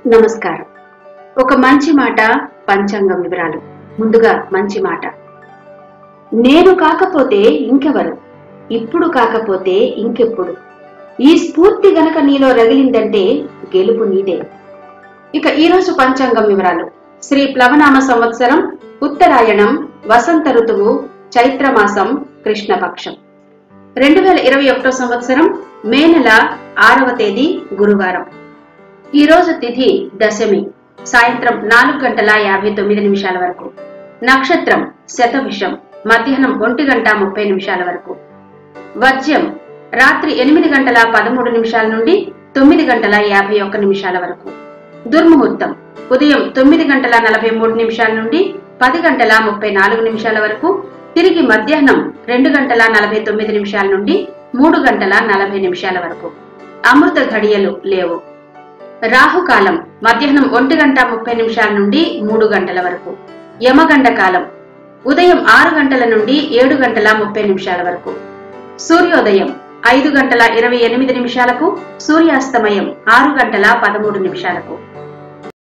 నమస్కారం ఒక మంచి మాట పంచాంగం వివరాలు ముందుగా మంచి మాట నేను కాకపోతే ఇంకెవరు ఇప్పుడు కాకపోతే ఇంకెప్పుడు ఈ స్ఫూర్తి గనక నీలో రగిలిందంటే గెలుపు నీదే ఇక ఈ రోజు పంచాంగం వివరాలు శ్రీ ప్లవనామ సంవత్సరం ఉత్తరాయణం వసంత ఋతువు చైత్రమాసం కృష్ణపక్షం రెండు వేల ఇరవై ఒకటో సంవత్సరం మే నెల ఆరవ తేదీ గురువారం ఈ రోజు తిథి దశమి సాయంత్రం నాలుగు గంటల యాభై తొమ్మిది నిమిషాల వరకు నక్షత్రం శతవిషం మధ్యాహ్నం ఒంటి గంట ముప్పై నిమిషాల వరకు వర్జ్యం రాత్రి ఎనిమిది గంటల పదమూడు నిమిషాల నుండి తొమ్మిది గంటల యాభై ఒక్క నిమిషాల వరకు దుర్ముహూర్తం ఉదయం తొమ్మిది గంటల నలభై మూడు నిమిషాల నుండి పది గంటల ముప్పై నాలుగు నిమిషాల వరకు తిరిగి మధ్యాహ్నం రెండు గంటల నలభై తొమ్మిది నిమిషాల నుండి మూడు గంటల నలభై నిమిషాల వరకు అమృత ఘడియలు లేవు రాహుకాలం మధ్యాహ్నం ఒంటి గంట ముప్పై నిమిషాల నుండి మూడు గంటల వరకు యమగండ కాలం ఉదయం ఆరు గంటల నుండి ఏడు గంటల ముప్పై నిమిషాల వరకు సూర్యోదయం ఐదు గంటల ఇరవై ఎనిమిది నిమిషాలకు సూర్యాస్తమయం ఆరు గంటల పదమూడు నిమిషాలకు